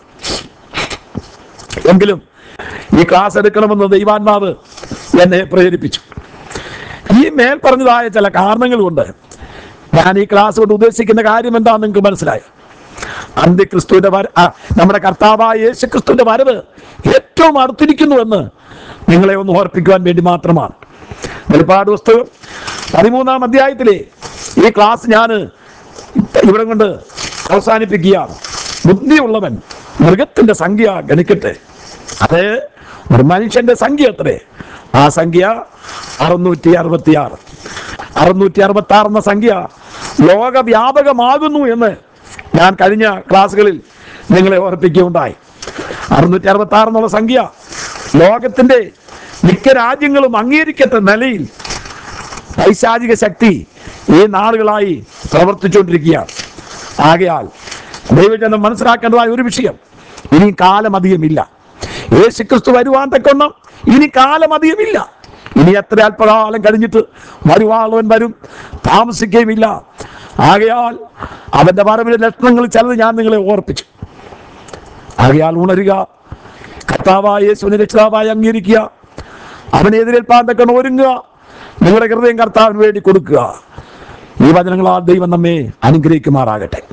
എങ്കിലും ഈ ക്ലാസ് എടുക്കണമെന്ന് ദൈവാത്മാവ് എന്നെ പ്രേരിപ്പിച്ചു ഈ മേൽ പറഞ്ഞതായ ചില കാരണങ്ങൾ കൊണ്ട് ഞാൻ ഈ ക്ലാസ് കൊണ്ട് ഉദ്ദേശിക്കുന്ന കാര്യം എന്താണെന്ന് നിങ്ങൾക്ക് മനസ്സിലായോ അന്ത്യക്രിസ്തുവിന്റെ വര ആ, നമ്മുടെ കർത്താവായ യേശു ക്രിസ്തുവിന്റെ വരവ് ഏറ്റവും അടുത്തിരിക്കുന്നുവെന്ന് നിങ്ങളെ ഒന്ന് ഓർപ്പിക്കുവാൻ വേണ്ടി മാത്രമാണ് വെളിപ്പാട് പുസ്തകം പതിമൂന്നാം അധ്യായത്തിലെ ഈ ക്ലാസ് ഞാൻ ഇവിടെ കൊണ്ട് അവസാനിപ്പിക്കുകയാണ് ബുദ്ധിയുള്ളവൻ മൃഗത്തിന്റെ സംഖ്യ ഗണിക്കട്ടെ അത് ഒരു മനുഷ്യന്റെ സംഖ്യ എത്രേ ആ സംഖ്യ അറുന്നൂറ്റി അറുപത്തി ആറ് അറുന്നൂറ്റി അറുപത്തി ആറ് എന്ന സംഖ്യ ലോകവ്യാപകമാകുന്നു എന്ന് ഞാൻ കഴിഞ്ഞ ക്ലാസ്സുകളിൽ നിങ്ങളെ ഓർപ്പിക്കുകയുണ്ടായി അറുന്നൂറ്റി അറുപത്തി ആറ് എന്നുള്ള സംഖ്യ ലോകത്തിന്റെ മിക്ക രാജ്യങ്ങളും അംഗീകരിക്കത്ത നിലയിൽ പൈശാചിക ശക്തി ഈ നാളുകളായി പ്രവർത്തിച്ചുകൊണ്ടിരിക്കുകയാണ് ആകയാൽ ദൈവജനം മനസ്സിലാക്കേണ്ടതായ ഒരു വിഷയം ഇനി കാലം അധികമില്ല യേശുക്രിസ്തു വരുവാൻ തക്കൊണ്ണം ഇനി കാലം അധികമില്ല ഇനി എത്ര അല്പകാലം കഴിഞ്ഞിട്ട് വരുവാളവൻ വരും താമസിക്കുകയുമില്ല ആകയാൽ അവന്റെ വരവിന്റെ ലക്ഷണങ്ങൾ ചിലത് ഞാൻ നിങ്ങളെ ഓർപ്പിച്ചു ആകയാൽ ഉണരുക കർത്താവായ യേശുവിനെ രക്ഷിതാവായി അംഗീകരിക്കുക അവനെ എതിരേൽപ്പാൻ തക്കണം ഒരുങ്ങുക നിങ്ങളുടെ ഹൃദയം കർത്താവിന് വേണ്ടി കൊടുക്കുക ഈ വചനങ്ങളാൽ ദൈവം നമ്മെ അനുഗ്രഹിക്കുമാറാകട്ടെ